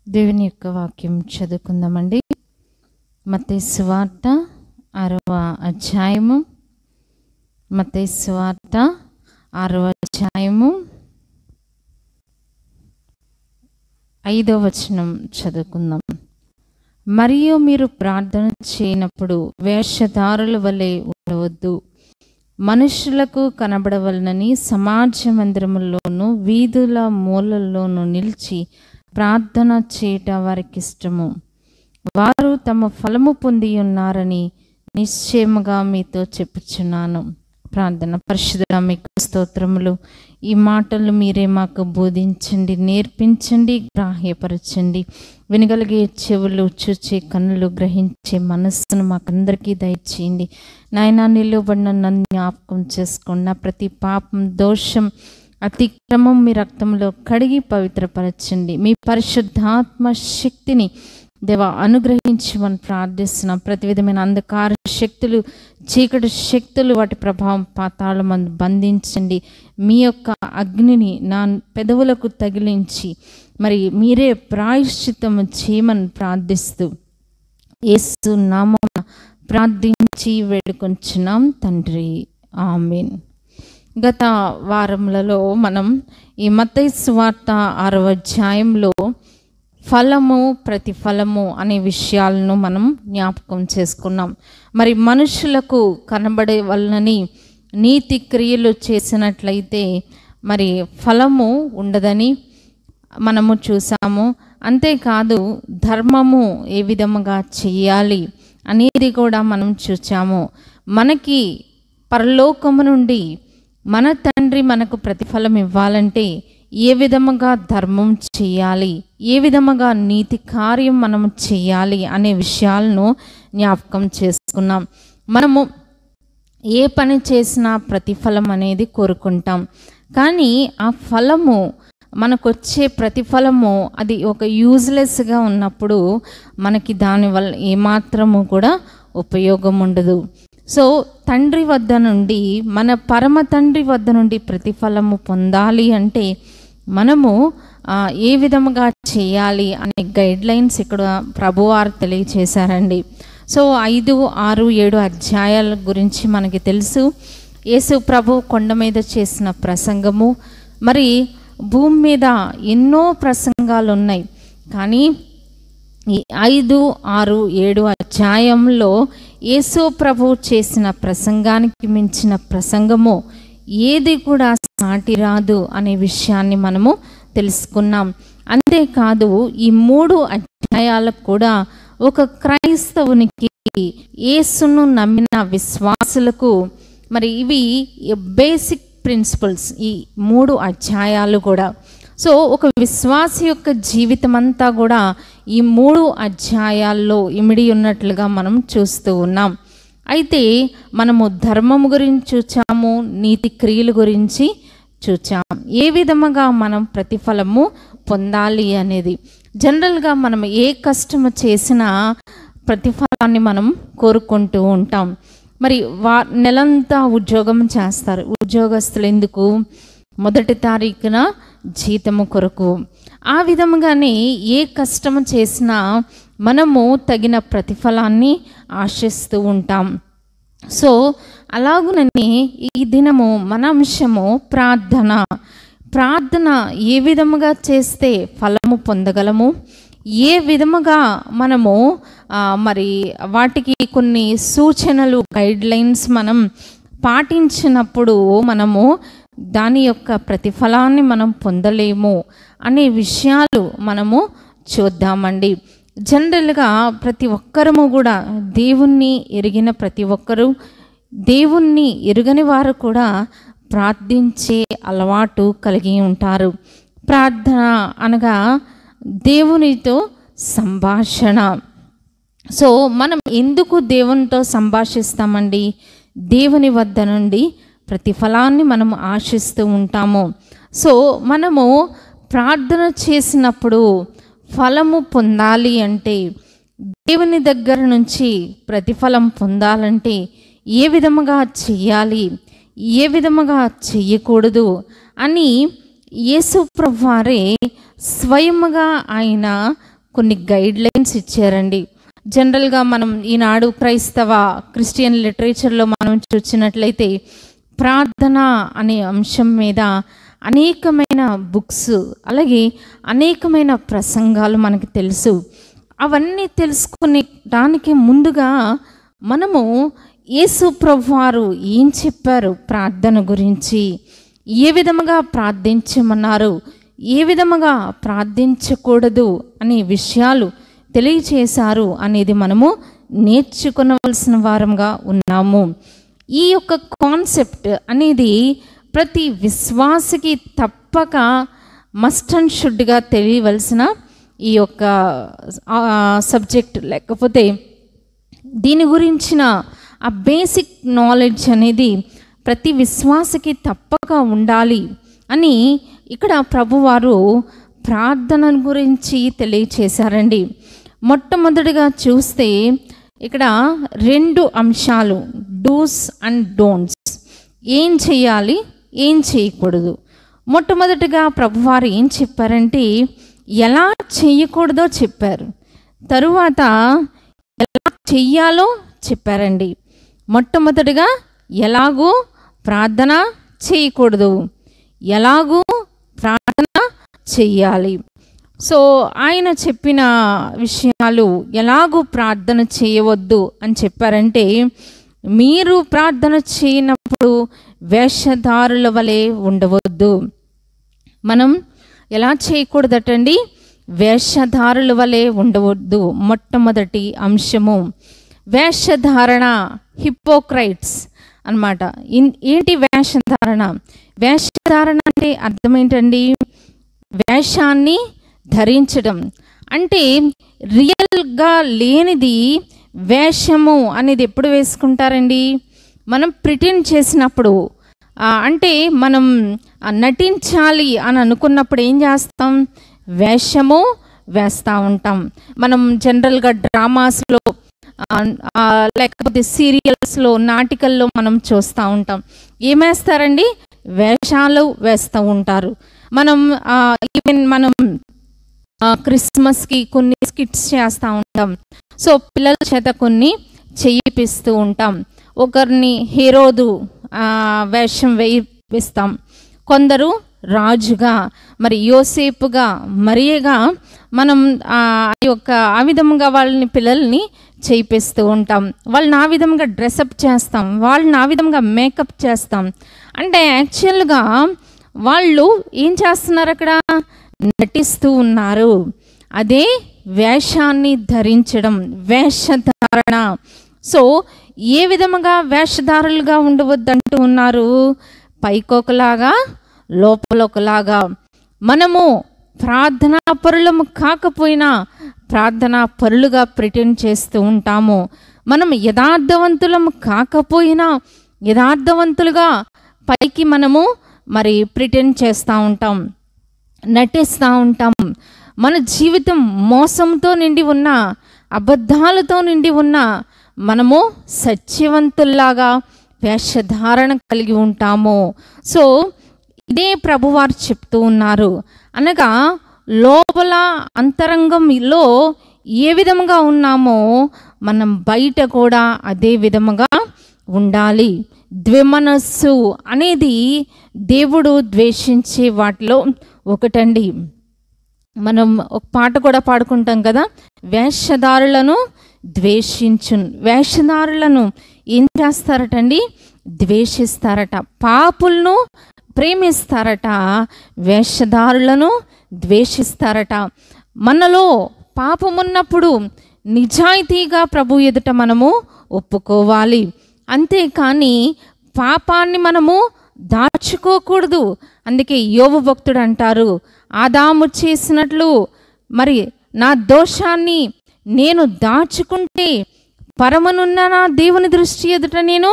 దేవుని యొక్క వాక్యం చదువుకుందామండి మత్తయి సువార్త ఆరవ అధ్యాయము మత్తయి సువార్త ఆరవ అధ్యాయము ఐదవ వచనం చదువుకుందాం మరియు మీరు ప్రార్థన చేయనప్పుడు వేషధారుల వలె ఉండవద్దు మనుషులకు కనబడవలనని సమాజ మందిరముల్లోనూ వీధుల మూలల్లోనూ నిలిచి ప్రార్థన చేయట వారికి ఇష్టము వారు తమ ఫలము పొంది ఉన్నారని నిశ్చయముగా మీతో చెప్పుచున్నాను ప్రార్థన పరిశుద్ధ మీకు స్తోత్రములు ఈ మాటలు మీరే మాకు బోధించండి నేర్పించండి గ్రాహ్యపరచండి వినగలిగే చెవులు చూచే కన్నులు గ్రహించే మనస్సును మాకందరికీ దయచేయండి నాయన నిలువబడిన నన్ను జ్ఞాపకం చేసుకోండి నా ప్రతి పాపం దోషం అతిక్రమం మీ రక్తంలో కడిగి పవిత్రపరచండి మీ పరిశుద్ధాత్మ శక్తిని దేవ అనుగ్రహించమని ప్రార్థిస్తున్నాం ప్రతి విధమైన అంధకార శక్తులు చీకటి శక్తులు వాటి ప్రభావం పాతాళమందు బంధించండి మీ యొక్క అగ్నిని నా పెదవులకు తగిలించి మరి మీరే ప్రాయశ్చిత్తము చేయమని ప్రార్థిస్తూ యేసు నామం ప్రార్థించి వేడుకొంచున్నాం తండ్రి ఆమెన్ గత వారములలో మనం ఈ మత్తయి సువార్త ఆరవ అధ్యాయంలో ఫలము ప్రతిఫలము అనే విషయాలను మనం జ్ఞాపకం చేసుకున్నాం మరి మనుషులకు కనబడే వలనని నీతి క్రియలు చేసినట్లయితే మరి ఫలము ఉండదని మనము చూసాము అంతేకాదు ధర్మము ఏ విధముగా చేయాలి అనేది కూడా మనం చూచాము మనకి పరలోకము నుండి మన తండ్రి మనకు ప్రతిఫలం ఇవ్వాలంటే ఏ విధముగా ధర్మం చేయాలి ఏ విధముగా నీతి కార్యం మనం చేయాలి అనే విషయాలను జ్ఞాపకం చేసుకున్నాం మనము ఏ పని చేసినా ప్రతిఫలం అనేది కోరుకుంటాం కానీ ఆ ఫలము మనకొచ్చే ప్రతిఫలము అది ఒక యూజ్లెస్గా ఉన్నప్పుడు మనకి దానివల్ల ఏమాత్రము కూడా ఉపయోగం ఉండదు సో తండ్రి వద్ద నుండి మన పరమ తండ్రి వద్ద నుండి ప్రతిఫలము పొందాలి అంటే మనము ఏ విధముగా చేయాలి అనే గైడ్ లైన్స్ ఇక్కడ ప్రభువారు తెలియచేశారండి సో ఐదు ఆరు ఏడు అధ్యాయాల గురించి మనకి తెలుసు యేసు ప్రభు కొండ మీద చేసిన ప్రసంగము మరి భూమి మీద ఎన్నో ప్రసంగాలు ఉన్నాయి కానీ ఈ ఐదు ఆరు ఏడు అధ్యాయంలో యేసు ప్రభు చేసిన ప్రసంగానికి మించిన ప్రసంగము ఏది కూడా సాటి రాదు అనే విషయాన్ని మనము తెలుసుకున్నాం అంతేకాదు ఈ మూడు అధ్యాయాలకు కూడా ఒక క్రైస్తవునికి యేసును నమ్మిన విశ్వాసులకు మరి ఇవి బేసిక్ ప్రిన్సిపల్స్ ఈ మూడు అధ్యాయాలు కూడా సో ఒక విశ్వాసి యొక్క జీవితం అంతా కూడా ఈ మూడు అధ్యాయాల్లో ఇమిడి ఉన్నట్లుగా మనం చూస్తూ ఉన్నాం అయితే మనము ధర్మము గురించి చూచాము నీతి క్రియల గురించి చూచాం ఏ విధముగా మనం ప్రతిఫలము పొందాలి అనేది జనరల్గా మనం ఏ కష్టము చేసినా ప్రతిఫలాన్ని మనం కోరుకుంటూ ఉంటాం మరి వా నెలంతా ఉద్యోగం చేస్తారు ఉద్యోగస్తులు ఎందుకు మొదటి తారీఖున జీతము కొరకు ఆ విధముగానే ఏ కష్టము చేసినా మనము తగిన ప్రతిఫలాన్ని ఆశిస్తూ ఉంటాం సో అలాగునని ఈ దినము మన అంశము ప్రార్థన ప్రార్థన ఏ విధముగా చేస్తే ఫలము పొందగలము ఏ విధముగా మనము మరి వాటికి కొన్ని సూచనలు గైడ్ లైన్స్ మనం పాటించినప్పుడు మనము దాని యొక్క ప్రతిఫలాన్ని మనం పొందలేము అనే విషయాలు మనము చూద్దామండి జనరల్గా ప్రతి ఒక్కరము కూడా దేవుణ్ణి ఎరిగిన ప్రతి ఒక్కరూ దేవుణ్ణి ఎరుగని వారు కూడా ప్రార్థించే అలవాటు కలిగి ఉంటారు ప్రార్థన అనగా దేవునితో సంభాషణ సో మనం ఎందుకు దేవునితో సంభాషిస్తామండి దేవుని వద్ద నుండి ప్రతిఫలాన్ని మనం ఆశిస్తూ ఉంటాము సో మనము ప్రార్థన చేసినప్పుడు ఫలము పొందాలి అంటే దేవుని దగ్గర నుంచి ప్రతిఫలం పొందాలంటే ఏ విధముగా చెయ్యాలి ఏ విధముగా చెయ్యకూడదు అని యేసు ప్రభువారే స్వయముగా ఆయన కొన్ని గైడ్ లైన్స్ ఇచ్చారండి జనరల్గా మనం ఈనాడు క్రైస్తవ క్రిస్టియన్ లిటరేచర్లో మనం చూసినట్లయితే ప్రార్థన అనే అంశం మీద అనేకమైన బుక్స్ అలాగే అనేకమైన ప్రసంగాలు మనకు తెలుసు అవన్నీ తెలుసుకునే దానికి ముందుగా మనము యేసు ప్రభు వారు ఏం చెప్పారు ప్రార్థన గురించి ఏ విధముగా ప్రార్థించమన్నారు ఏ విధముగా ప్రార్థించకూడదు అనే విషయాలు తెలియచేశారు అనేది మనము నేర్చుకునవలసిన వారంగా ఉన్నాము ఈ యొక్క కాన్సెప్ట్ అనేది ప్రతి విశ్వాసకి తప్పక మస్ట్ అండ్ షుడ్గా తెలియవలసిన ఈ యొక్క సబ్జెక్ట్ లేకపోతే దీని గురించిన ఆ బేసిక్ నాలెడ్జ్ అనేది ప్రతి విశ్వాసకి తప్పక ఉండాలి అని ఇక్కడ ప్రభువారు ప్రార్థన గురించి తెలియచేశారండి మొట్టమొదటిగా చూస్తే ఇక్కడ రెండు అంశాలు డూస్ అండ్ డోంట్స్ ఏం చేయాలి ఏం చేయకూడదు మొట్టమొదటిగా ప్రభువారు ఏం చెప్పారంటే ఎలా చేయకూడదో చెప్పారు తరువాత ఎలా చెయ్యాలో చెప్పారండి మొట్టమొదటిగా ఎలాగూ ప్రార్థన చేయకూడదు ఎలాగూ ప్రార్థన చెయ్యాలి సో ఆయన చెప్పిన విషయాలు ఎలాగూ ప్రార్థన చేయవద్దు అని చెప్పారంటే మీరు ప్రార్థన చేయనప్పుడు వేషధారుల వలె ఉండవద్దు మనం ఎలా చేయకూడదటండి వేషధారుల వలె ఉండవద్దు మొట్టమొదటి అంశము వేషధారణ హిపోక్రైట్స్ అన్నమాట ఇన్- ఏంటి వేషధారణ వేషధారణ అంటే అర్థం ఏంటండి వేషాన్ని ధరించడం అంటే రియల్గా లేనిది వేషము అనేది ఎప్పుడు వేసుకుంటారండి మనం ప్రిటెండ్ చేసినప్పుడు ఆ, అంటే మనం ఆ, నటించాలి అని అనుకున్నప్పుడు ఏం చేస్తాం వేషము వేస్తూ ఉంటాం మనం జనరల్గా డ్రామాస్లో ఆ, ఆ, లేకపోతే సీరియల్స్లో నాటికల్లో మనం చూస్తూ ఉంటాం ఏమేస్తారండి వేషాలు వేస్తూ ఉంటారు మనం ఈవెన్ మనం ఆ, క్రిస్మస్కి కొన్ని స్కిట్స్ చేస్తూ ఉంటాం సో పిల్లల చేత కొన్ని చేయిపిస్తూ ఉంటాం ఒకరిని హీరోదు ఆ, వేషం వేయిస్తాం కొందరు రాజుగా మరి యోసేపుగా మరియగా మనం ఆ యొక్క ఆ విధంగా వాళ్ళని పిల్లల్ని చేయిపిస్తూ ఉంటాం వాళ్ళని ఆ విధంగా డ్రెస్అప్ చేస్తాం వాళ్ళని ఆ విధంగా మేకప్ చేస్తాం అంటే యాక్చువల్గా వాళ్ళు ఏం చేస్తున్నారు అక్కడ నటిస్తూ ఉన్నారు అదే వేషాన్ని ధరించడం వేషధారణ సో ఏ విధముగా వేషధారులుగా ఉండవద్దంటూ ఉన్నారు పైకొకలాగా లోపల ఒకలాగా మనము ప్రార్థనా పరులము కాకపోయినా ప్రార్థనా పరులుగా ప్రిటెండ్ చేస్తూ ఉంటాము మనం యథార్థవంతులము కాకపోయినా యథార్థవంతులుగా పైకి మనము మరి ప్రిటెండ్ చేస్తూ ఉంటాం నటిస్తూ ఉంటాం మన జీవితం మోసంతో నిండి ఉన్న అబద్ధాలతో నిండి ఉన్న మనము సత్యవంతుల్లాగా వేషధారణ కలిగి ఉంటాము సో ఇదే ప్రభువారు చెప్తూ ఉన్నారు అనగా లోపల అంతరంగంలో ఏ విధముగా ఉన్నామో మనం బయట కూడా అదే విధముగా ఉండాలి ద్విమనస్సు అనేది దేవుడు ద్వేషించే వాటిలో ఒకటండి మనం ఒక పాట కూడా పాడుకుంటాం కదా వేషధారులను ద్వేషించున్ వేషధారులను ఏం చేస్తారటండి ద్వేషిస్తారట పాపులను ప్రేమిస్తారట వేషధారులను ద్వేషిస్తారట మనలో పాపమున్నప్పుడు నిజాయితీగా ప్రభు ఎదుట మనము ఒప్పుకోవాలి అంతేకాని పాపాన్ని మనము దాచుకోకూడదు అందుకే యోగు భక్తుడు అంటారు ఆదాము చేసినట్లు మరి నా దోషాన్ని నేను దాచుకుంటే పరమనున్న నా దేవుని దృష్టి ఎదుట నేను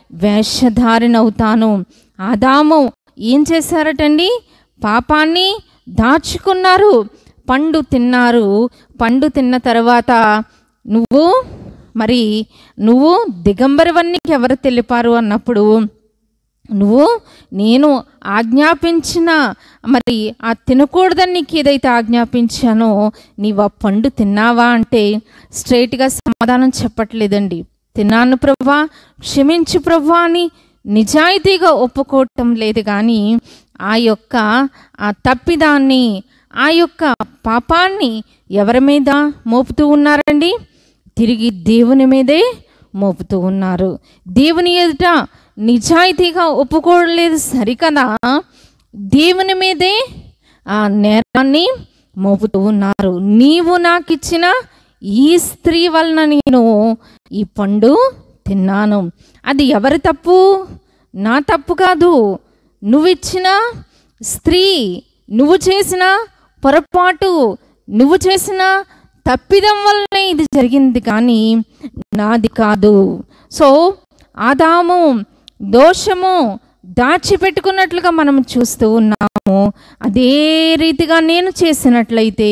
వేషధారినవుతాను ఆదాము ఏం చేశారటండి పాపాన్ని దాచుకున్నారు పండు తిన్నారు పండు తిన్న తర్వాత నువ్వు మరి నువ్వు దిగంబరవన్నీకి ఎవరు తెలిపారు అన్నప్పుడు నువ్వు నేను ఆజ్ఞాపించిన మరి ఆ తినకూడదని నీకు ఏదైతే ఆజ్ఞాపించానో నీవు ఆ పండు తిన్నావా అంటే స్ట్రైట్గా సమాధానం చెప్పట్లేదండి తిన్నాను ప్రభా క్షమించు ప్రభా అని నిజాయితీగా ఒప్పుకోవటం లేదు కానీ ఆ యొక్క ఆ తప్పిదాన్ని ఆ యొక్క పాపాన్ని ఎవరి మీద మోపుతూ ఉన్నారండి తిరిగి దేవుని మీదే మోపుతూ ఉన్నారు దేవుని ఎదుట నిజాయితీగా ఒప్పుకోవలేదు సరికదా దేవుని మీదే ఆ నేరాన్ని మోపుతూ ఉన్నారు నీవు నాకు ఇచ్చిన ఈ స్త్రీ వలన నేను ఈ పండు తిన్నాను అది ఎవరి తప్పు నా తప్పు కాదు నువ్విచ్చిన స్త్రీ నువ్వు చేసిన పొరపాటు నువ్వు చేసిన తప్పిదం వల్లనే ఇది జరిగింది కానీ నాది కాదు సో ఆదాము దోషము దాచిపెట్టుకున్నట్లుగా మనం చూస్తూ ఉన్నాము అదే రీతిగా నేను చేసినట్లయితే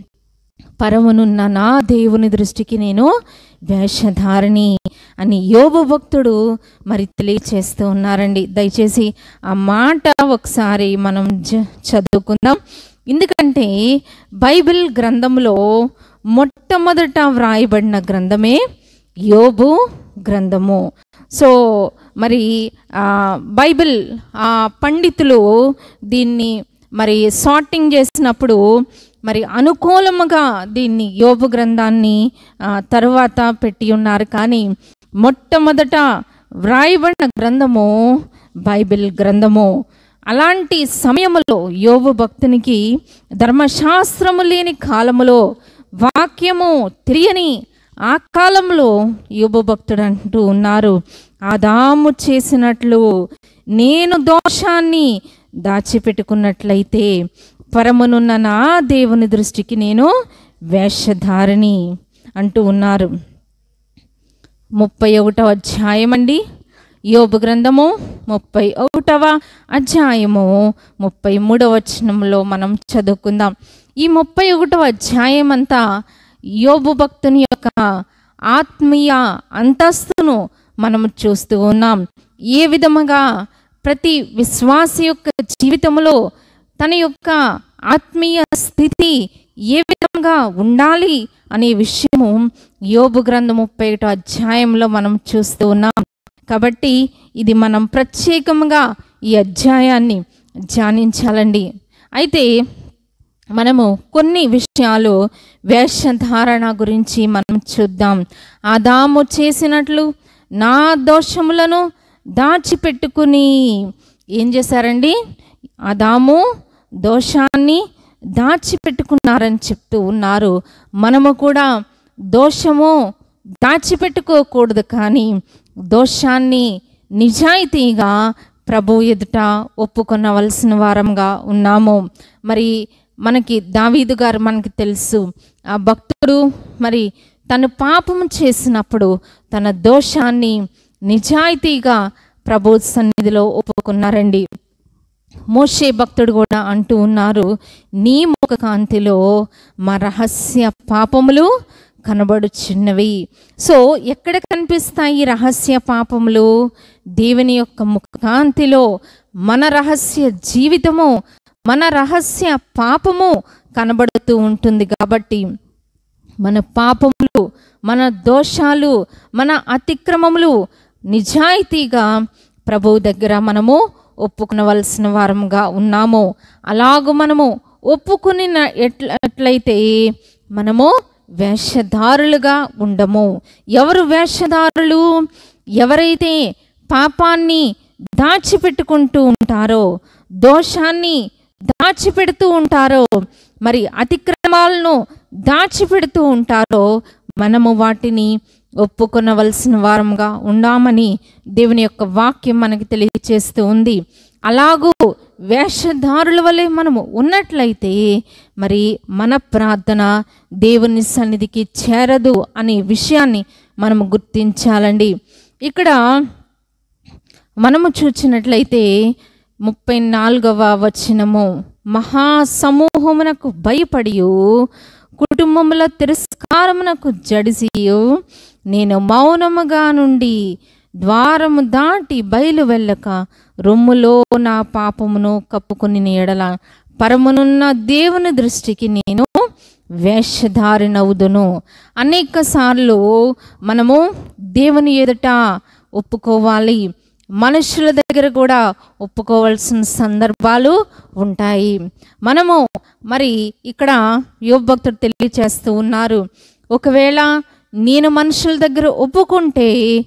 పరమునున్న నా దేవుని దృష్టికి నేను వేషధారిణి అని యోబు భక్తుడు మరి తెలియచేస్తూ ఉన్నారండి దయచేసి ఆ మాట ఒకసారి మనం జ- చదువుకుందాం ఎందుకంటే బైబిల్ గ్రంథంలో మొట్టమొదట వ్రాయబడిన గ్రంథమే యోబు గ్రంథము సో మరి ఆ, బైబిల్ ఆ పండితులు దీన్ని మరి సార్టింగ్ చేసినప్పుడు మరి అనుకూలముగా దీన్ని యోబు గ్రంథాన్ని ఆ, తరువాత పెట్టి ఉన్నారు కానీ మొట్టమొదట వ్రాయబడిన గ్రంథము బైబిల్ గ్రంథము అలాంటి సమయములో యోబు భక్తునికి ధర్మశాస్త్రము లేని కాలములో వాక్యము తెలియని ఆ కాలంలో యోబు భక్తుడు అంటూ ఉన్నారు ఆదాము చేసినట్లు నేను దోషాన్ని దాచిపెట్టుకున్నట్లయితే పరమునున్న నా దేవుని దృష్టికి నేను వేషధారిని అంటూ ఉన్నారు ముప్పై ఒకటవ అధ్యాయం అండి యోబు గ్రంథము ముప్పై ఒకటవ అధ్యాయము ముప్పై మూడవ వచనంలో మనం చదువుకుందాం ఈ ముప్పై ఒకటవ అధ్యాయం అంతా యోబు భక్తుని యొక్క ఆత్మీయ అంతస్తును మనము చూస్తూ ఉన్నాం ఏ విధముగా ప్రతి విశ్వాస యొక్క జీవితంలో తన యొక్క ఆత్మీయ స్థితి ఏ విధంగా ఉండాలి అనే విషయము యోబు గ్రంథం ముప్పై ఒకటో అధ్యాయంలో మనం చూస్తూ ఉన్నాం కాబట్టి ఇది మనం ప్రత్యేకంగా ఈ అధ్యాయాన్ని ధ్యానించాలండి అయితే మనము కొన్ని విషయాలు వేషధారణ గురించి మనం చూద్దాం ఆదాము చేసినట్లు నా దోషములను దాచిపెట్టుకుని ఏం చేశారండి ఆదాము దోషాన్ని దాచిపెట్టుకున్నారని చెప్తూ ఉన్నారు మనము కూడా దోషము దాచిపెట్టుకోకూడదు కానీ దోషాన్ని నిజాయితీగా ప్రభు ఎదుట ఒప్పుకొనవలసిన వారంగా ఉన్నాము మరి మనకి దావీదు గారు మనకి తెలుసు ఆ భక్తుడు మరి తను పాపము చేసినప్పుడు తన దోషాన్ని నిజాయితీగా ప్రభు సన్నిధిలో ఒప్పుకున్నారండి మోషే భక్తుడు కూడా అంటూ ఉన్నారు నీ ముఖ కాంతిలో మా రహస్య పాపములు కనబడుచున్నవి సో ఎక్కడ కనిపిస్తాయి ఈ రహస్య పాపములు దేవుని యొక్క ముఖ కాంతిలో మన రహస్య జీవితము మన రహస్య పాపము కనబడుతూ ఉంటుంది కాబట్టి మన పాపములు మన దోషాలు మన అతిక్రమములు నిజాయితీగా ప్రభువు దగ్గర మనము ఒప్పుకునవలసిన వారముగా ఉన్నాము అలాగూ మనము ఒప్పుకుని ఎట్ల ఎట్లయితే మనము వేషధారులుగా ఉండము ఎవరు వేషధారులు ఎవరైతే పాపాన్ని దాచిపెట్టుకుంటూ ఉంటారో దోషాన్ని దాచిపెడుతూ ఉంటారో మరి అతిక్రమాలను దాచిపెడుతూ ఉంటారో మనము వాటిని ఒప్పుకొనవలసిన వారంగా ఉండామని దేవుని యొక్క వాక్యం మనకి తెలియచేస్తూ ఉంది అలాగూ వేషధారుల వలె మనము ఉన్నట్లయితే మరి మన ప్రార్థన దేవుని సన్నిధికి చేరదు అనే విషయాన్ని మనము గుర్తించాలండి ఇక్కడ మనము చూచినట్లయితే ముప్పై నాలుగవ వచనము మహాసమూహమునకు భయపడియు కుటుంబముల తిరస్కారమునకు జడిసియు నేను మౌనముగా నుండి ద్వారము దాటి బయలు వెళ్ళక రొమ్ములో నా పాపమును కప్పుకొని ఎడల పరమునున్న దేవుని దృష్టికి నేను వేషధారినవుదును అనేక సార్లు మనము దేవుని ఎదుట ఒప్పుకోవాలి మనుషుల దగ్గర కూడా ఒప్పుకోవాల్సిన సందర్భాలు ఉంటాయి మనము మరి ఇక్కడ యువభక్తుడు తెలియచేస్తూ ఉన్నారు ఒకవేళ నేను మనుషుల దగ్గర ఒప్పుకుంటే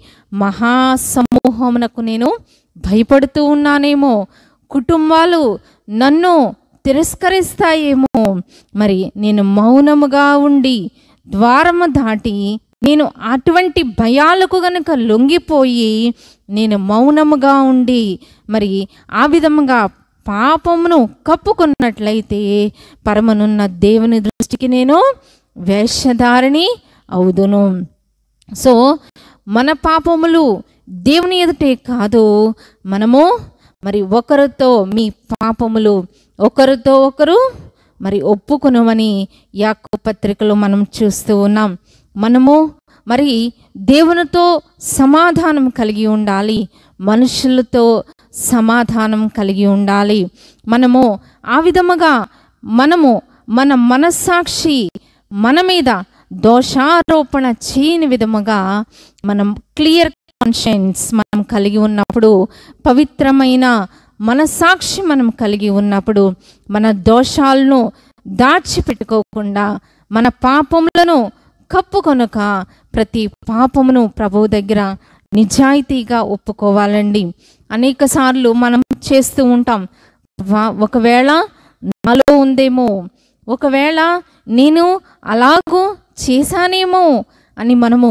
మహాసమూహమునకు నేను భయపడుతూ ఉన్నానేమో కుటుంబాలు నన్ను తిరస్కరిస్తాయేమో మరి నేను మౌనముగా ఉండి ద్వారము దాటి నేను అటువంటి భయాలకు గనుక లొంగిపోయి నేను మౌనముగా ఉండి మరి ఆ విధముగా పాపమును కప్పుకున్నట్లయితే పరమనున్న దేవుని దృష్టికి నేను వేషధారిణి అవుదును సో మన పాపములు దేవుని ఎదుటే కాదు మనము మరి ఒకరితో మీ పాపములు ఒకరితో ఒకరు మరి ఒప్పుకునమని యాకో పత్రికలో మనం చూస్తూ ఉన్నాం మనము మరి దేవునితో సమాధానం కలిగి ఉండాలి మనుషులతో సమాధానం కలిగి ఉండాలి మనము ఆ విధముగా మనము మన మనస్సాక్షి మన మీద దోషారోపణ చేయని విధముగా మనం క్లియర్ కాన్షియన్స్ మనం కలిగి ఉన్నప్పుడు పవిత్రమైన మనసాక్షి మనం కలిగి ఉన్నప్పుడు మన దోషాలను దాచిపెట్టుకోకుండా మన పాపములను కప్పుకొనక ప్రతి పాపమును ప్రభువు దగ్గర నిజాయితీగా ఒప్పుకోవాలండి అనేక సార్లు మనం చేస్తూ ఉంటాం "వా- ఒకవేళ నాలో ఉందేమో ఒకవేళ నేను అలాగూ చేశానేమో అని మనము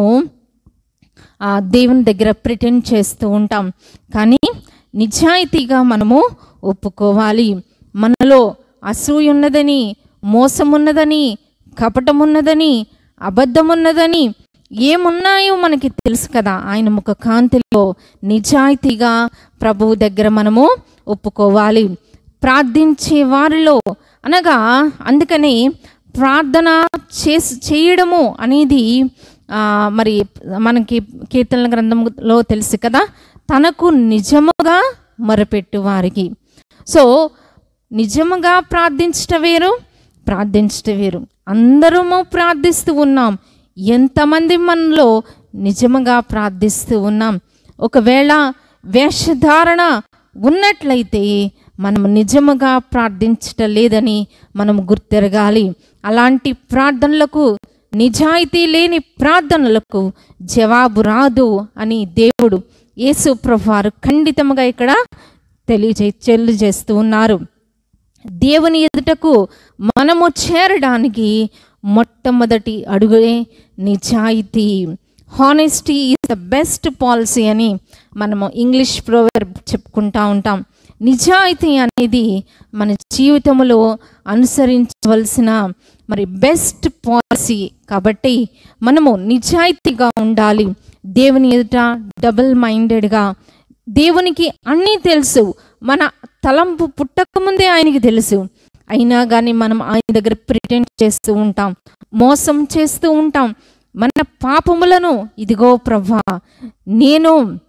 ఆ దేవుని దగ్గర ప్రిటెండ్ చేస్తూ ఉంటాం కానీ నిజాయితీగా మనము ఒప్పుకోవాలి మనలో అసూయ ఉన్నదని మోసం ఉన్నదని కపటం ఉన్నదని అబద్ధం ఉన్నదని ఏమున్నాయో మనకి తెలుసు కదా ఆయన ముఖ కాంతిలో నిజాయితీగా ప్రభువు దగ్గర మనము ఒప్పుకోవాలి ప్రార్థించే వారిలో అనగా అందుకని ప్రార్థన చేసి చేయడము అనేది ఆ, మరి మనకి కీర్తనల గ్రంథంలో తెలుసు కదా తనకు నిజముగా మొరపెట్టు వారికి సో నిజముగా ప్రార్థించట వేరు ప్రార్థించట వేరు అందరము ప్రార్థిస్తూ ఉన్నాం ఎంతమంది మనలో నిజముగా ప్రార్థిస్తూ ఉన్నాం ఒకవేళ వేషధారణ ఉన్నట్లయితే మనం నిజముగా ప్రార్థించటం లేదని మనం గుర్తెరగాలి అలాంటి ప్రార్థనలకు నిజాయితీ లేని ప్రార్థనలకు జవాబు రాదు అని దేవుడు యేసు ప్రభువారు ఖండితముగా ఇక్కడ తెలియజే తెలియజేస్తూ ఉన్నారు దేవుని ఎదుటకు మనము చేరడానికి మొట్టమొదటి అడుగే నిజాయితీ honesty is the best policy అని మనము ఇంగ్లీష్ ప్రోవర్ చెప్పుకుంటా ఉంటాం నిజాయితీ అనేది మన జీవితంలో అనుసరించవలసిన మరి బెస్ట్ పాలసీ కాబట్టి మనము నిజాయితీగా ఉండాలి దేవుని ఎదుట డబుల్ మైండెడ్గా దేవునికి అన్నీ తెలుసు మన తలంపు పుట్టకముందే ఆయనకి తెలుసు అయినా కానీ మనం ఆయన దగ్గర ప్రిటెండ్ చేస్తూ ఉంటాం మోసం చేస్తూ ఉంటాం మన పాపములను ఇదిగో ప్రభా నేను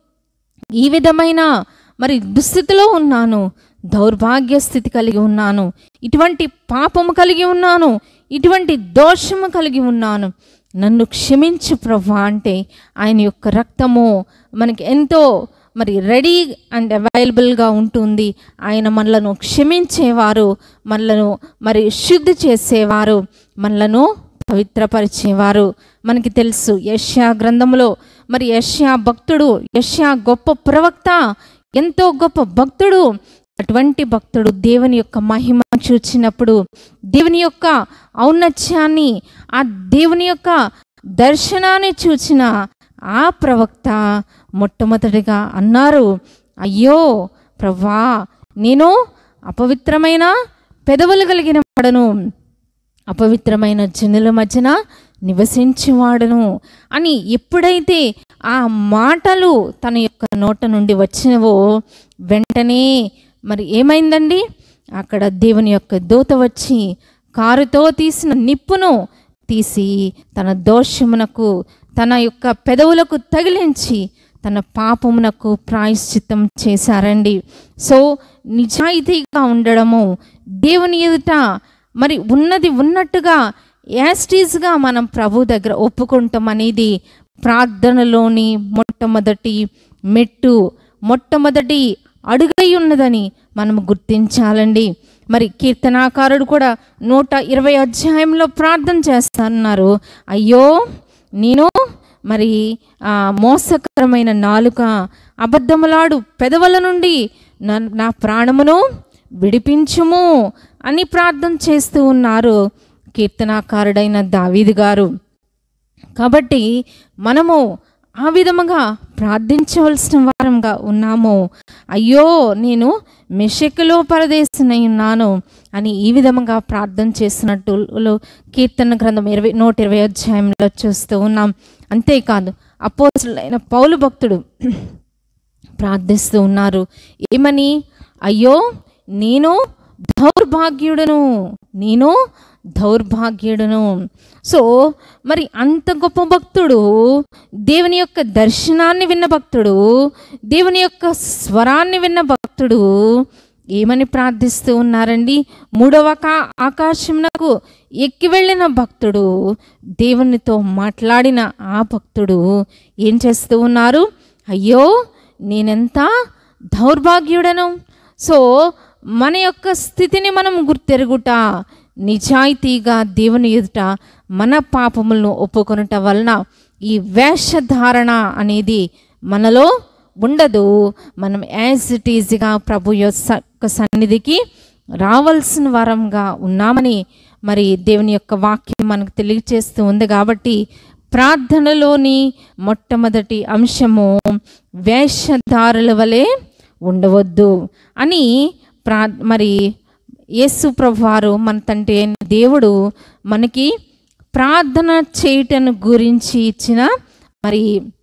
ఈ విధమైన మరి దుస్థితిలో ఉన్నాను దౌర్భాగ్య స్థితి కలిగి ఉన్నాను ఇటువంటి పాపము కలిగి ఉన్నాను ఇటువంటి దోషము కలిగి ఉన్నాను నన్ను క్షమించు ప్రభా అంటే ఆయన యొక్క రక్తము మనకి ఎంతో మరి రెడీ అండ్ అవైలబుల్గా ఉంటుంది ఆయన మనలను క్షమించేవారు మనలను మరి శుద్ధి చేసేవారు మనలను పవిత్రపరిచేవారు మనకి తెలుసు యష్యా గ్రంథంలో మరి యష్యా భక్తుడు యష్యా గొప్ప ప్రవక్త ఎంతో గొప్ప భక్తుడు అటువంటి భక్తుడు దేవుని యొక్క మహిమ చూచినప్పుడు దేవుని యొక్క ఔన్నత్యాన్ని ఆ దేవుని యొక్క దర్శనాన్ని చూచిన ఆ ప్రవక్త మొట్టమొదటిగా అన్నారు అయ్యో ప్రభా నేను అపవిత్రమైన పెదవులు కలిగిన వాడను అపవిత్రమైన జనుల మధ్యన నివసించేవాడను అని ఎప్పుడైతే ఆ మాటలు తన యొక్క నోట నుండి వచ్చినవో వెంటనే మరి ఏమైందండి అక్కడ దేవుని యొక్క దూత వచ్చి కారుతో తీసిన నిప్పును తీసి తన దోషమునకు తన యొక్క పెదవులకు తగిలించి తన పాపమునకు ప్రాయశ్చిత్తం చేశారండి సో నిజాయితీగా ఉండడము దేవుని ఎదుట మరి ఉన్నది ఉన్నట్టుగా యాస్టీస్గా మనం ప్రభు దగ్గర ఒప్పుకుంటాం అనేది ప్రార్థనలోని మొట్టమొదటి మెట్టు మొట్టమొదటి అడుగై ఉన్నదని మనం గుర్తించాలండి మరి కీర్తనాకారుడు కూడా నూట ఇరవై అధ్యాయంలో ప్రార్థన చేస్తున్నారు అయ్యో నేను మరి ఆ మోసకరమైన నాలుక అబద్ధములాడు పెదవుల నుండి నా నా ప్రాణమును విడిపించుము అని ప్రార్థన చేస్తూ ఉన్నారు కీర్తనాకారుడైన దావీదు గారు కాబట్టి మనము ఆ విధముగా ప్రార్థించవలసిన వారంగా ఉన్నాము అయ్యో నేను మెషెక్లో పరదేశనై ఉన్నాను అని ఈ విధముగా ప్రార్థన చేస్తున్నట్టు కీర్తన గ్రంథం ఇరవై నూట ఇరవై అధ్యాయంలో చూస్తూ ఉన్నాం అంతేకాదు అపోసులైన పౌలు భక్తుడు ప్రార్థిస్తూ ఉన్నారు ఏమని అయ్యో నేను దౌర్భాగ్యుడను నేను దౌర్భాగ్యుడను సో మరి అంత గొప్ప భక్తుడు దేవుని యొక్క దర్శనాన్ని విన్న భక్తుడు దేవుని యొక్క స్వరాన్ని విన్న భక్తుడు ఏమని ప్రార్థిస్తూ ఉన్నారండి మూడవ కా ఆకాశమునకు ఎక్కి వెళ్ళిన భక్తుడు దేవునితో మాట్లాడిన ఆ భక్తుడు ఏం చేస్తూ ఉన్నారు అయ్యో నేనెంత దౌర్భాగ్యుడను సో మన యొక్క స్థితిని మనం గుర్తెరుగుట నిజాయితీగా దేవుని ఎదుట మన పాపములను ఒప్పుకొనుట వలన ఈ వేషధారణ అనేది మనలో ఉండదు మనం యాజ్ ఇట్ ఈజ్గా ప్రభు యొక్క సన్నిధికి రావాల్సిన వారంగా ఉన్నామని మరి దేవుని యొక్క వాక్యం మనకు తెలియచేస్తూ ఉంది కాబట్టి ప్రార్థనలోని మొట్టమొదటి అంశము వేషధారుల వలె ఉండవద్దు అని ప్రా మరి యేసు ప్రభువారు మన తండ్రి అయిన దేవుడు మనకి ప్రార్థన చేయటను గురించి ఇచ్చిన మరి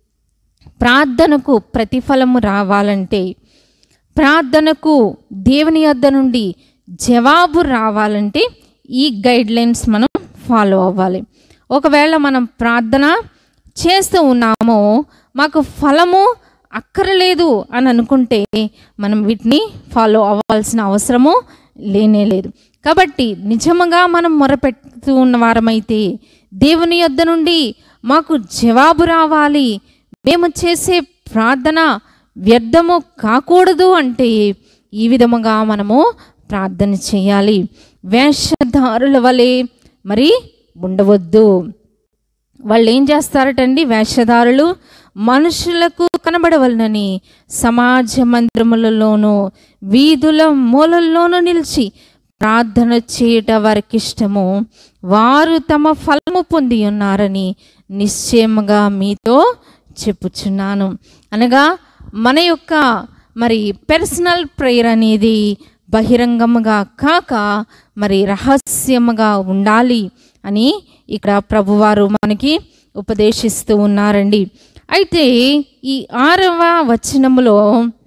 ప్రార్థనకు ప్రతిఫలము రావాలంటే ప్రార్థనకు దేవుని యొద్ద నుండి జవాబు రావాలంటే ఈ గైడ్ లైన్స్ మనం ఫాలో అవ్వాలి ఒకవేళ మనం ప్రార్థన చేస్తూ ఉన్నామో మాకు ఫలము అక్కరలేదు అని అనుకుంటే మనం వీటిని ఫాలో అవ్వాల్సిన అవసరము లేనే లేదు కాబట్టి నిజముగా మనం మొరపెడుతూ ఉన్న వారమైతే దేవుని యొద్ద నుండి మాకు జవాబు రావాలి మేము చేసే ప్రార్థన వ్యర్థము కాకూడదు అంటే ఈ విధముగా మనము ప్రార్థన చేయాలి వేషధారుల వలె మరి ఉండవద్దు వాళ్ళు ఏం చేస్తారటండి వేషధారులు మనుషులకు కనబడవలనని సమాజ మందిరములలోనూ వీధుల మూలల్లోనూ నిలిచి ప్రార్థన చేయట వారికి ఇష్టము వారు తమ ఫలము పొంది ఉన్నారని నిశ్చయముగా మీతో చెప్పుచున్నాను అనగా మన యొక్క మరి పర్సనల్ ప్రేయర్ అనేది బహిరంగముగా కాక మరి రహస్యముగా ఉండాలి అని ఇక్కడ ప్రభువారు మనకి ఉపదేశిస్తూ ఉన్నారండి అయితే ఈ ఆరవ వచనములో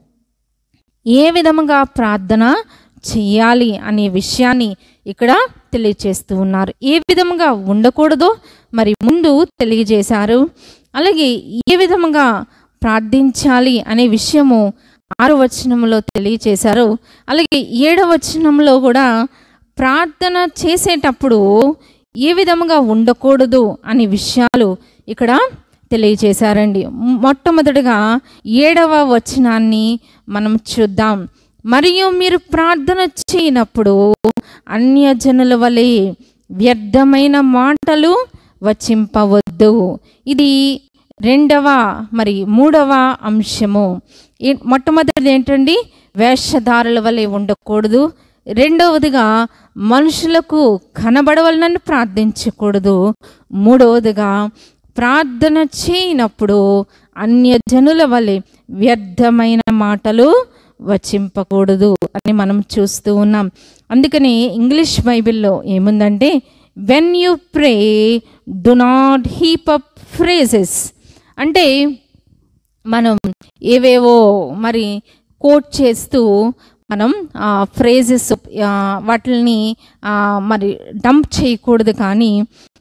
ఏ విధముగా ప్రార్థన చేయాలి అనే విషయాన్ని ఇక్కడ తెలియచేస్తూ ఉన్నారు ఏ విధముగా ఉండకూడదో మరి ముందు తెలియజేశారు అలాగే ఏ విధముగా ప్రార్థించాలి అనే విషయము ఆరు వచనంలో తెలియచేశారు అలాగే ఏడవ వచనంలో కూడా ప్రార్థన చేసేటప్పుడు ఏ విధముగా ఉండకూడదు అనే విషయాలు ఇక్కడ తెలియచేశారండి మొట్టమొదటిగా ఏడవ వచనాన్ని మనం చూద్దాం మరియు మీరు ప్రార్థన చేయనప్పుడు అన్యజనుల వలె వ్యర్థమైన మాటలు వచింపవద్దు ఇది రెండవ మరి మూడవ అంశము ఈ- మొట్టమొదటిది ఏంటండి వేషధారుల వలె ఉండకూడదు రెండవదిగా మనుషులకు కనబడవలనని ప్రార్థించకూడదు మూడవదిగా ప్రార్థన చేయనప్పుడు అన్యజనుల వలె వ్యర్థమైన మాటలు వచింపకూడదు అని మనం చూస్తూ ఉన్నాం అందుకని ఇంగ్లీష్ బైబిల్లో ఏముందంటే when you pray do not heap up phrases అంటే మనం ఏవేవో మరి కోట్ చేస్తూ మనం ఫ్రేజెస్ వాటిని ఆ, మరి డంప్ చేయకూడదు కానీ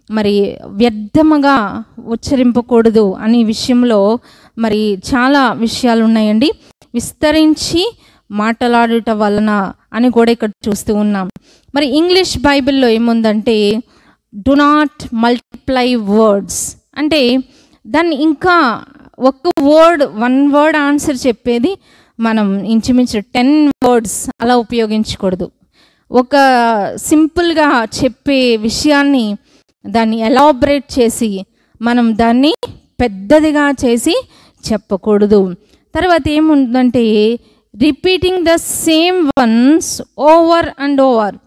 మరి వ్యర్థముగా ఉచ్చరింపకూడదు అనే విషయంలో మరి చాలా విషయాలు ఉన్నాయండి విస్తరించి మాట్లాడుట వలన అని కూడా ఇక్కడ చూస్తూ ఉన్నాం మరి ఇంగ్లీష్ బైబిల్లో ఏముందంటే డు నాట్ మల్టిప్లై వర్డ్స్ అంటే దాన్ని ఇంకా ఒక్క వర్డ్ వన్ వర్డ్ ఆన్సర్ చెప్పేది మనం ఇంచుమించు టెన్ వర్డ్స్ అలా ఉపయోగించకూడదు ఒక సింపుల్గా చెప్పే విషయాన్ని దాన్ని ఎలాబరేట్ చేసి మనం దాన్ని పెద్దదిగా చేసి చెప్పకూడదు తర్వాత ఏముందంటే repeating the same ones over and over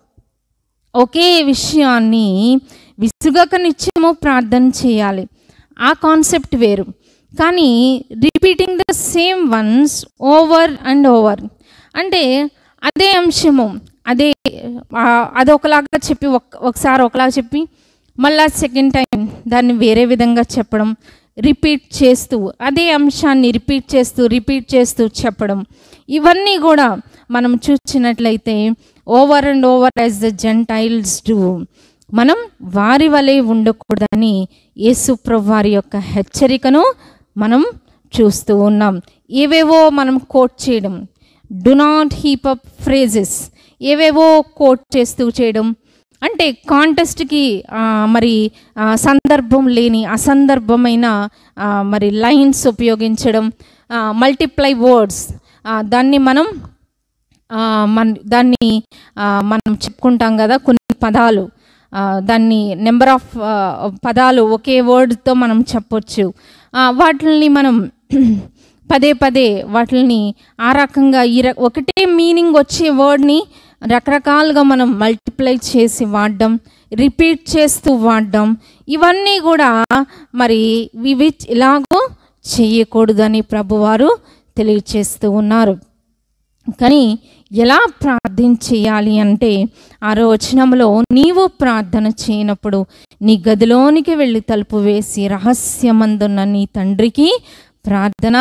ఒకే విషయాన్ని విసుగక నిత్యము ప్రార్థన చేయాలి ఆ కాన్సెప్ట్ వేరు కానీ repeating the same ones over and over అంటే అదే అంశము అదే ఆ, అదొకలాగా చెప్పి ఒక ఒకసారి ఒకలాగా చెప్పి మళ్ళా సెకండ్ టైం దాన్ని వేరే విధంగా చెప్పడం రిపీట్ చేస్తూ అదే అంశాన్ని రిపీట్ చేస్తూ రిపీట్ చేస్తూ చెప్పడం ఇవన్నీ కూడా మనం చూసినట్లయితే over and over as the gentiles do మనం వారి వలె ఉండకూడదని యేసుప్రభు వారి యొక్క హెచ్చరికను మనం చూస్తూ ఉన్నాం ఏవేవో మనం కోట్ చేయడం do not heap up phrases ఏవేవో కోట్ చేస్తూ చేయడం అంటే కాంటెస్ట్కి మరి ఆ, సందర్భం లేని అసందర్భమైన ఆ, మరి లైన్స్ ఉపయోగించడం మల్టిప్లై వర్డ్స్ దాన్ని మనం ఆ, మన దాన్ని ఆ, మనం చెప్పుకుంటాం కదా కొన్ని పదాలు ఆ, దాన్ని నెంబర్ ఆఫ్ పదాలు ఒకే వర్డ్తో మనం చెప్పొచ్చు ఆ, వాటిని మనం పదే పదే వాటిని ఆ రకంగా ఈ ర ఒకటే మీనింగ్ వచ్చే వర్డ్ని రకరకాలుగా మనం మల్టిప్లై చేసి వాడడం రిపీట్ చేస్తూ వాడడం ఇవన్నీ కూడా మరి ఇవి ఇలాగో చేయకూడదని ప్రభువారు తెలియచేస్తూ ఉన్నారు కానీ ఎలా ప్రార్థన చేయాలి అంటే ఆరో వచనంలో నీవు ప్రార్థన చేయనప్పుడు నీ గదిలోనికి వెళ్ళి తలుపు వేసి రహస్యమందున్న నీ తండ్రికి ప్రార్థన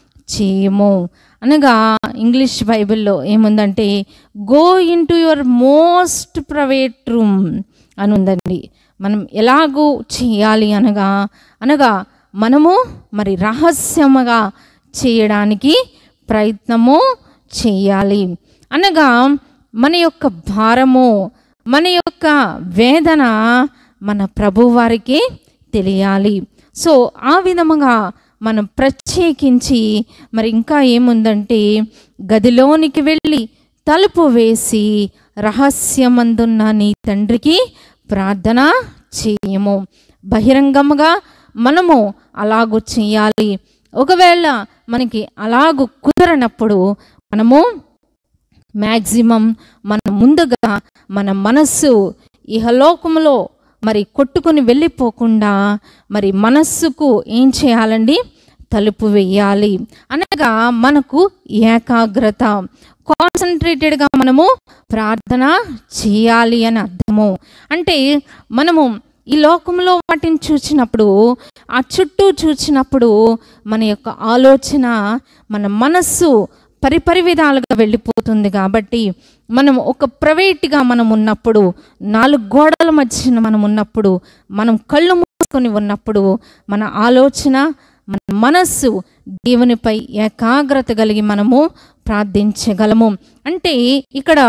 చేయము అనగా ఇంగ్లీష్ బైబిల్లో ఏముందంటే go in to your most private room అని ఉందండి మనం ఎలాగూ చేయాలి అనగా అనగా మనము మరి రహస్యముగా చేయడానికి ప్రయత్నము చేయాలి అనగా మన యొక్క భారము మన యొక్క వేదన మన ప్రభువారికి తెలియాలి సో ఆ విధముగా మనం ప్రత్యేకించి మరి ఇంకా ఏముందంటే గదిలోనికి వెళ్ళి తలుపు వేసి రహస్యమందున్న నీ తండ్రికి ప్రార్థన చేయము బహిరంగముగా మనము అలాగూ చేయాలి ఒకవేళ మనకి అలాగూ కుదరనప్పుడు మనము మ్యాక్సిమం మన ముందుగా మన మనస్సు ఇహలోకములో మరి కొట్టుకుని వెళ్ళిపోకుండా మరి మనస్సుకు ఏం చేయాలండి తలుపు వేయాలి అనగా మనకు ఏకాగ్రత కాన్సన్ట్రేటెడ్గా మనము ప్రార్థన చేయాలి అని అర్థము అంటే మనము ఈ లోకంలో వాటిని చూసినప్పుడు ఆ చుట్టూ చూసినప్పుడు మన యొక్క ఆలోచన మన మనస్సు పరిపరి విధాలుగా వెళ్ళిపోతుంది కాబట్టి మనం ఒక ప్రైవేట్గా మనం ఉన్నప్పుడు నాలుగు గోడల మధ్యన మనం ఉన్నప్పుడు మనం కళ్ళు మూసుకొని ఉన్నప్పుడు మన ఆలోచన మన మనస్సు దేవునిపై ఏకాగ్రత కలిగి మనము ప్రార్థించగలము అంటే ఇక్కడ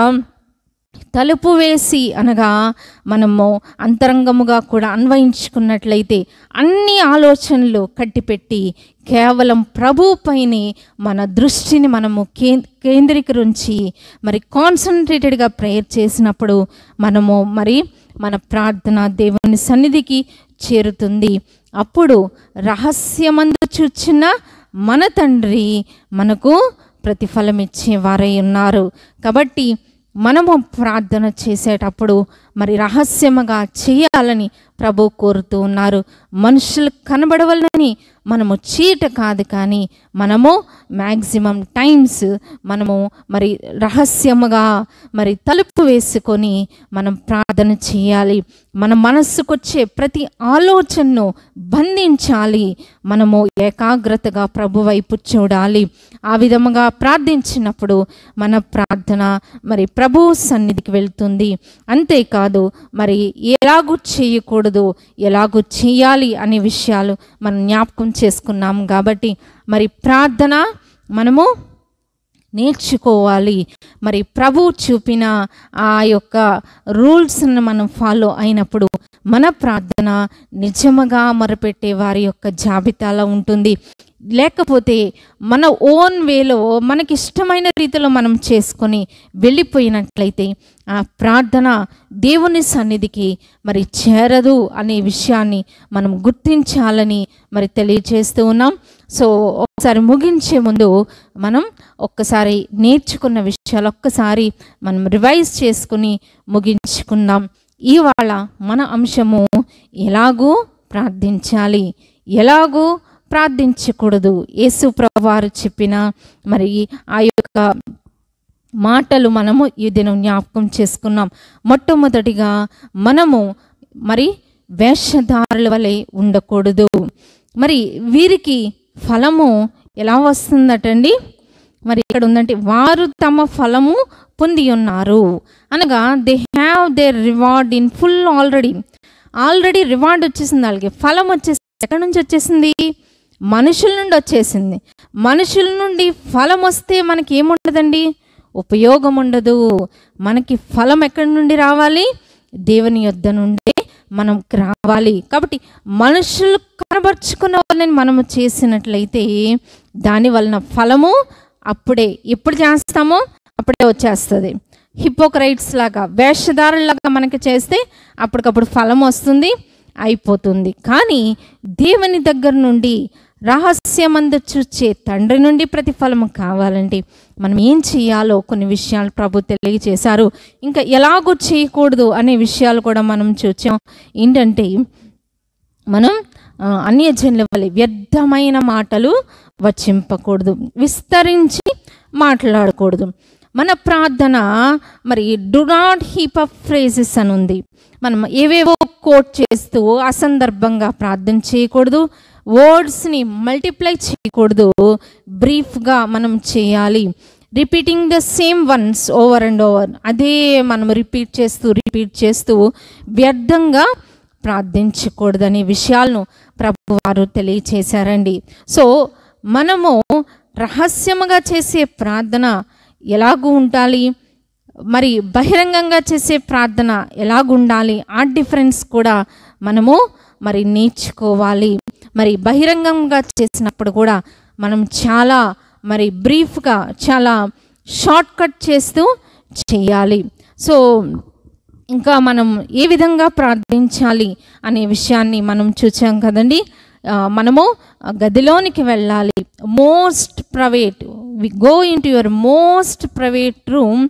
తలుపు వేసి అనగా మనము అంతరంగముగా కూడా అన్వయించుకున్నట్లయితే అన్ని ఆలోచనలు కట్టిపెట్టి కేవలం ప్రభుపైనే మన దృష్టిని మనము కే కేంద్రీకరించి మరి కాన్సన్ట్రేటెడ్గా ప్రేయర్ చేసినప్పుడు మనము మరి మన ప్రార్థన దేవుని సన్నిధికి చేరుతుంది అప్పుడు రహస్యమందు చూచిన మన తండ్రి మనకు ప్రతిఫలం ఇచ్చే వారై ఉన్నారు కాబట్టి మనము ప్రార్థన చేసేటప్పుడు మరి రహస్యముగా చేయాలని ప్రభు కోరుతూ ఉన్నారు మనుషులు కనబడవలని మనము చీట కాదు కానీ మనము మ్యాక్సిమం టైమ్స్ మనము మరి రహస్యముగా మరి తలుపు వేసుకొని మనం ప్రార్థన చేయాలి మన మనస్సుకొచ్చే ప్రతి ఆలోచనను బంధించాలి మనము ఏకాగ్రతగా ప్రభు వైపు చూడాలి ఆ విధముగా ప్రార్థించినప్పుడు మన ప్రార్థన మరి ప్రభు సన్నిధికి వెళ్తుంది అంతేకాదు మరి ఎలాగూ చేయకూడదు ఎలాగూ చేయాలి అనే విషయాలు మనం జ్ఞాపకం చేసుకున్నాం కాబట్టి మరి ప్రార్థన మనము నేర్చుకోవాలి మరి ప్రభు చూపిన ఆ యొక్క రూల్స్ని మనం ఫాలో అయినప్పుడు మన ప్రార్థన నిజముగా మొరపెట్టే వారి యొక్క జాబితాలో ఉంటుంది లేకపోతే మన ఓన్ వేలో మనకి ఇష్టమైన రీతిలో మనం చేసుకొని వెళ్ళిపోయినట్లయితే ఆ ప్రార్థన దేవుని సన్నిధికి మరి చేరదు అనే విషయాన్ని మనం గుర్తించాలని మరి తెలియజేస్తూ ఉన్నాం సో ఒకసారి ముగించే ముందు మనం ఒక్కసారి నేర్చుకున్న విషయాలు ఒక్కసారి మనం రివైజ్ చేసుకుని ముగించుకుందాం ఇవాళ మన అంశము ఎలాగూ ప్రార్థించాలి ఎలాగూ ప్రార్థించకూడదు యేసు ప్రభువారు చెప్పిన మరి ఆ యొక్క మాటలు మనము ఈ దినం జ్ఞాపకం చేసుకున్నాం మొట్టమొదటిగా మనము మరి వేషధారుల వలె ఉండకూడదు మరి వీరికి ఫలము ఎలా వస్తుందటండి మరి ఇక్కడ ఉందంటే వారు తమ ఫలము పొంది ఉన్నారు అనగా they have their reward in full already already reward వచ్చేసింది వాళ్ళకి ఫలం వచ్చేసి ఎక్కడి నుంచి వచ్చేసింది మనుషుల నుండి వచ్చేసింది మనుషుల నుండి ఫలం వస్తే మనకి ఏముండదండి ఉపయోగం ఉండదు మనకి ఫలం ఎక్కడి నుండి రావాలి దేవుని యొద్ద నుండి మనం రావాలి కాబట్టి మనుషులు కనబరుచుకున్న వాళ్ళని మనము చేసినట్లయితే దాని వలన ఫలము అప్పుడే ఎప్పుడు చేస్తామో అప్పుడే వచ్చేస్తుంది హిపోక్రైట్స్ లాగా వేషధారులాగా మనకి చేస్తే అప్పటికప్పుడు ఫలం వస్తుంది అయిపోతుంది కానీ దేవుని దగ్గర నుండి రహస్యమందు చూచే తండ్రి నుండి ప్రతిఫలం కావాలంటే మనం ఏం చేయాలో కొన్ని విషయాలు ప్రభు తెలియజేశారు ఇంకా ఎలాగో చేయకూడదు అనే విషయాలు కూడా మనం చూచాం ఏంటంటే మనం ఆ, అన్యజనుల వలె వ్యర్థమైన మాటలు వచింపకూడదు విస్తరించి మాట్లాడకూడదు మన ప్రార్థన మరి do not heap up phrases అని ఉంది మనం ఏవేవో కోట్ చేస్తూ అసందర్భంగా ప్రార్థన చేయకూడదు వర్డ్స్ని మల్టిప్లై చేయకూడదు బ్రీఫ్గా మనం చేయాలి repeating the same ones over and over అదే మనం రిపీట్ చేస్తూ రిపీట్ చేస్తూ వ్యర్థంగా ప్రార్థించకూడదనే విషయాలను ప్రభు వారు తెలియచేశారండి సో మనము రహస్యముగా చేసే ప్రార్థన ఎలాగూ ఉండాలి మరి బహిరంగంగా చేసే ప్రార్థన ఎలాగుండాలి ఆ డిఫరెన్స్ కూడా మనము మరి నేర్చుకోవాలి మరి బహిరంగంగా చేసినప్పుడు కూడా మనం చాలా మరి బ్రీఫ్గా చాలా షార్ట్ కట్ చేస్తూ చేయాలి సో ఇంకా మనం ఏ విధంగా ప్రార్థించాలి అనే విషయాన్ని మనం చూసాం కదండి ఆ, మనము ఆ గదిలోనికి వెళ్ళాలి most private we go in to your most private room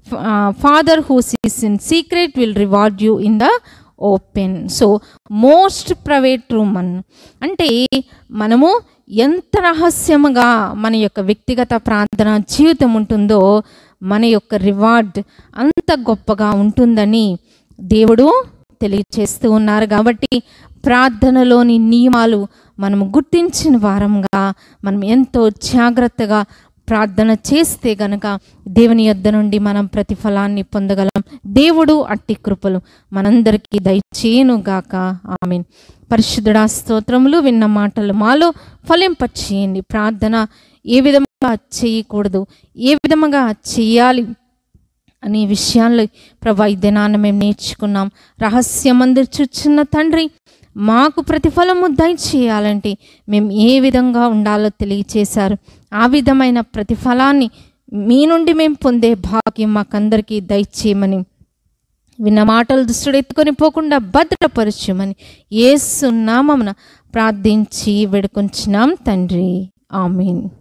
father who sees in secret will reward you in the open so most private room అన్ అంటే మనము ఎంత రహస్యముగా మన యొక్క వ్యక్తిగత ప్రార్థన జీవితం ఉంటుందో మన యొక్క రివార్డ్ అంత గొప్పగా ఉంటుందని దేవుడు తెలియచేస్తూ ఉన్నారు కాబట్టి ప్రార్థనలోని నియమాలు మనం గుర్తించిన వారంగా మనం ఎంతో జాగ్రత్తగా ప్రార్థన చేస్తే గనక దేవుని యొద్ద నుండి మనం ప్రతిఫలాన్ని పొందగలం దేవుడు అట్టి కృపలు మనందరికీ దయచేయును గాక ఆమెన్ పరిశుద్ధుడా స్తోత్రములు విన్న మాటలు మాలో ఫలింపచేయండి ప్రార్థన ఏ విధముగా చేయకూడదు ఏ విధముగా చేయాలి అనే విషయాల్లో ప్రభా ఈ దినాన మేము నేర్చుకున్నాం రహస్యమందు చూచున్న తండ్రి మాకు ప్రతిఫలము దయచేయాలంటే మేము ఏ విధంగా ఉండాలో తెలియచేశారు ఆ విధమైన ప్రతిఫలాన్ని మీ నుండి మేము పొందే భాగ్యం మాకందరికీ దయచేయమని విన్న మాటలు దుష్టుడెత్తుకొని పోకుండా భద్రపరచుమని ఏసునామమున ప్రార్థించి వేడుకొంచున్నాం తండ్రి ఆమీన్